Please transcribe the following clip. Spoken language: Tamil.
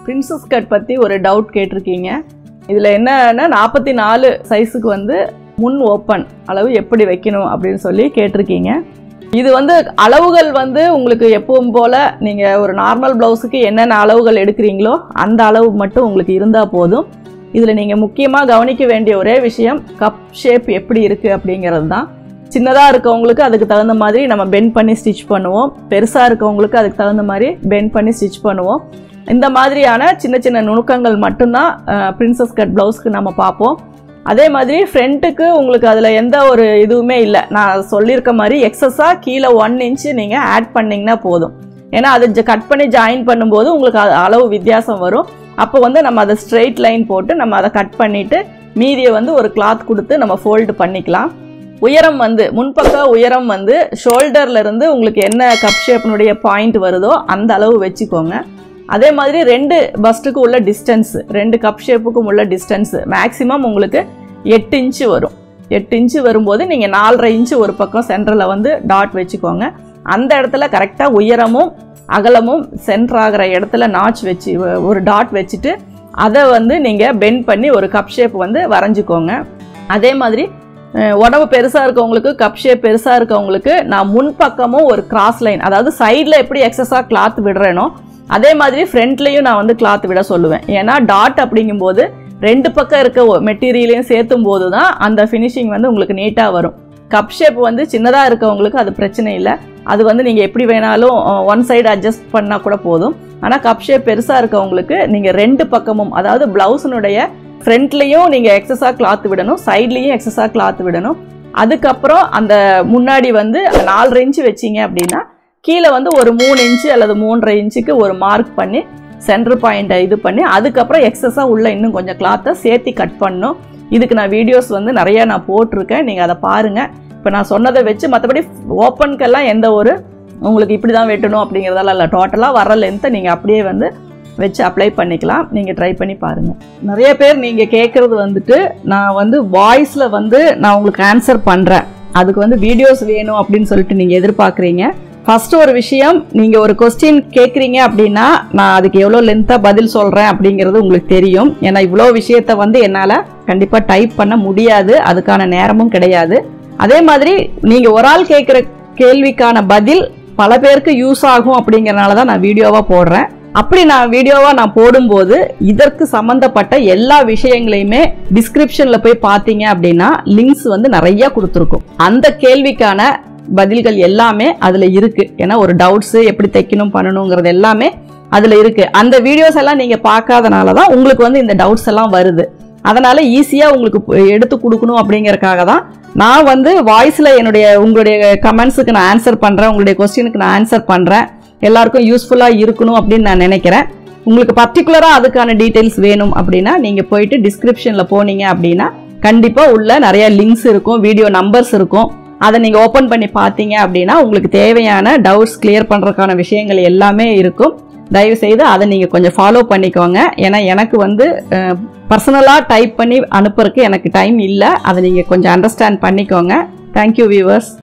பிரின்சஸ் கட் பற்றி ஒரு டவுட் கேட்டிருக்கீங்க இதில் என்னன்னா நாற்பத்தி நாலு சைஸுக்கு வந்து முன் ஓப்பன் அளவு எப்படி வைக்கணும் அப்படின்னு சொல்லி கேட்டிருக்கீங்க இது வந்து அளவுகள் வந்து உங்களுக்கு எப்பவும் போல் நீங்கள் ஒரு நார்மல் ப்ளவுஸுக்கு என்னென்ன அளவுகள் எடுக்கிறீங்களோ அந்த அளவு மட்டும் உங்களுக்கு இருந்தால் போதும் இதில் நீங்கள் முக்கியமாக கவனிக்க வேண்டிய ஒரே விஷயம் கப் ஷேப் எப்படி இருக்குது அப்படிங்கிறது தான் சின்னதாக இருக்கவங்களுக்கு அதுக்கு தகுந்த மாதிரி நம்ம பெண்ட் பண்ணி ஸ்டிச் பண்ணுவோம் பெருசாக இருக்கவங்களுக்கு அதுக்கு தகுந்த மாதிரி பெண்ட் பண்ணி ஸ்டிச் பண்ணுவோம் இந்த மாதிரியான சின்ன சின்ன நுணுக்கங்கள் மட்டும்தான் பிரின்சஸ் கட் ப்ளவுஸ்க்கு நம்ம பார்ப்போம் அதே மாதிரி ஃப்ரண்ட்டுக்கு உங்களுக்கு அதில் எந்த ஒரு இதுவுமே இல்லை நான் சொல்லியிருக்க மாதிரி எக்ஸஸாக கீழே ஒன் இன்ச்சு நீங்கள் ஆட் பண்ணிங்கன்னா போதும் ஏன்னா அது கட் பண்ணி ஜாயின் பண்ணும்போது உங்களுக்கு அது அளவு வித்தியாசம் வரும் அப்போ வந்து நம்ம அதை ஸ்ட்ரெயிட் லைன் போட்டு நம்ம அதை கட் பண்ணிவிட்டு மீதியை வந்து ஒரு கிளாத் கொடுத்து நம்ம ஃபோல்டு பண்ணிக்கலாம் உயரம் வந்து முன்பக்க உயரம் வந்து ஷோல்டர்ல இருந்து உங்களுக்கு என்ன கப் ஷேப்னுடைய பாயிண்ட் வருதோ அந்த அளவு வச்சுக்கோங்க அதே மாதிரி ரெண்டு பஸ்ட்டுக்கு உள்ள டிஸ்டன்ஸ் ரெண்டு கப் ஷேப்புக்கும் உள்ள டிஸ்டன்ஸ் மேக்ஸிமம் உங்களுக்கு எட்டு இன்ச்சு வரும் எட்டு இன்ச்சு வரும்போது நீங்கள் நாலரை இன்ச்சு ஒரு பக்கம் சென்டரில் வந்து டாட் வச்சுக்கோங்க அந்த இடத்துல கரெக்டாக உயரமும் அகலமும் சென்டர் ஆகிற இடத்துல நாச் வச்சு ஒரு டாட் வச்சுட்டு அதை வந்து நீங்கள் பெண்ட் பண்ணி ஒரு கப் ஷேப் வந்து வரைஞ்சிக்கோங்க அதே மாதிரி அஹ், உடம்பு பெருசாக இருக்கவங்களுக்கு கப் ஷேப் பெருசாக இருக்கவங்களுக்கு நான் முன்பக்கமும் ஒரு கிராஸ் லைன் அதாவது சைடில் எப்படி எக்ஸஸாக கிளாத் விடுறேனோ அதே மாதிரி ஃப்ரண்ட்லேயும் நான் வந்து கிளாத் விட சொல்லுவேன் ஏன்னா டாட் அப்படிங்கும்போது ரெண்டு பக்கம் இருக்க மெட்டீரியலையும் சேர்த்தும் போது தான் அந்த ஃபினிஷிங் வந்து உங்களுக்கு நீட்டாக வரும் கப் ஷேப் வந்து சின்னதாக இருக்கவங்களுக்கு அது பிரச்சனை இல்லை அது வந்து நீங்கள் எப்படி வேணாலும் ஒன் சைடு அட்ஜஸ்ட் பண்ணால் கூட போதும் ஆனால் கப் ஷேப் பெருசாக இருக்கவங்களுக்கு நீங்கள் ரெண்டு பக்கமும் அதாவது ப்ளவுஸினுடைய ஃப்ரண்ட்லேயும் நீங்கள் எக்ஸஸாக கிளாத் விடணும் சைட்லேயும் எக்ஸஸாக கிளாத் விடணும் அதுக்கப்புறம் அந்த முன்னாடி வந்து நாலரை இன்ச்சு வச்சீங்க அப்படின்னா கீழே வந்து ஒரு மூணு இன்ச்சு அல்லது மூன்றரை இன்ச்சுக்கு ஒரு மார்க் பண்ணி சென்டர் பாயிண்ட்டை இது பண்ணி அதுக்கப்புறம் எக்ஸஸாக உள்ள இன்னும் கொஞ்சம் கிளாத்தை சேர்த்தி கட் பண்ணணும் இதுக்கு நான் வீடியோஸ் வந்து நிறைய நான் போட்டிருக்கேன் நீங்கள் அதை பாருங்கள் இப்போ நான் சொன்னதை வச்சு மற்றபடி ஓப்பனுக்கெல்லாம் எந்த ஒரு உங்களுக்கு இப்படி தான் வெட்டணும் அப்படிங்கிறதெல்லாம் இல்லை டோட்டலாக வர லென்த்தை நீங்கள் அப்படியே வந்து வச்சு அப்ளை பண்ணிக்கலாம் நீங்கள் ட்ரை பண்ணி பாருங்கள் நிறைய பேர் நீங்கள் கேட்குறது வந்துட்டு நான் வந்து வாய்ஸில் வந்து நான் உங்களுக்கு ஆன்சர் பண்ணுறேன் அதுக்கு வந்து வீடியோஸ் வேணும் அப்படின்னு சொல்லிட்டு நீங்கள் எதிர்பார்க்குறீங்க ஃபர்ஸ்ட் ஒரு விஷயம் நீங்கள் ஒரு கொஸ்டின் கேட்குறீங்க அப்படின்னா நான் அதுக்கு எவ்வளோ லென்த்தாக பதில் சொல்கிறேன் அப்படிங்கிறது உங்களுக்கு தெரியும் ஏன்னா இவ்வளோ விஷயத்த வந்து என்னால் கண்டிப்பாக டைப் பண்ண முடியாது அதுக்கான நேரமும் கிடையாது அதே மாதிரி நீங்கள் ஒரு ஆள் கேட்குற கேள்விக்கான பதில் பல பேருக்கு யூஸ் ஆகும் அப்படிங்கறனால தான் நான் வீடியோவாக போடுறேன் அப்படி நான் வீடியோவாக நான் போடும்போது இதற்கு சம்மந்தப்பட்ட எல்லா விஷயங்களையுமே டிஸ்கிரிப்ஷனில் போய் பார்த்தீங்க அப்படின்னா லிங்க்ஸ் வந்து நிறைய கொடுத்துருக்கும் அந்த கேள்விக்கான பதில்கள் எல்லாமே அதில் இருக்குது ஏன்னா ஒரு டவுட்ஸு எப்படி தைக்கணும் பண்ணணுங்கிறது எல்லாமே அதில் இருக்குது அந்த வீடியோஸ் எல்லாம் நீங்கள் பார்க்காதனால தான் உங்களுக்கு வந்து இந்த டவுட்ஸ் எல்லாம் வருது அதனால் ஈஸியாக உங்களுக்கு பு- எடுத்து கொடுக்கணும் அப்படிங்கறக்காக தான் நான் வந்து வாய்ஸில் என்னுடைய உங்களுடைய கமெண்ட்ஸுக்கு நான் ஆன்சர் பண்ணுறேன் உங்களுடைய கொஸ்டினுக்கு நான் ஆன்சர் பண்ணுறேன் எல்லாருக்கும் யூஸ்ஃபுல்லாக இருக்கணும் அப்படின்னு நான் நினைக்கிறேன் உங்களுக்கு பர்டிகுலராக அதுக்கான டீட்டெயில்ஸ் வேணும் அப்படின்னா நீங்கள் போயிட்டு டிஸ்கிரிப்ஷனில் போனீங்க அப்படின்னா கண்டிப்பாக உள்ள நிறைய லிங்க்ஸ் இருக்கும் வீடியோ நம்பர்ஸ் இருக்கும் அதை நீங்கள் ஓப்பன் பண்ணி பார்த்தீங்க அப்படின்னா உங்களுக்கு தேவையான டவுட்ஸ் கிளியர் பண்ணுறதுக்கான விஷயங்கள் எல்லாமே இருக்கும் தயவு செய்து அதை நீங்கள் கொஞ்சம் ஃபாலோ பண்ணிக்கோங்க ஏன்னா எனக்கு வந்து பர்சனலாக டைப் பண்ணி அனுப்புறதுக்கு எனக்கு டைம் இல்லை அதை நீங்கள் கொஞ்சம் அண்டர்ஸ்டாண்ட் பண்ணிக்கோங்க தேங்க்யூ வியூவர்ஸ்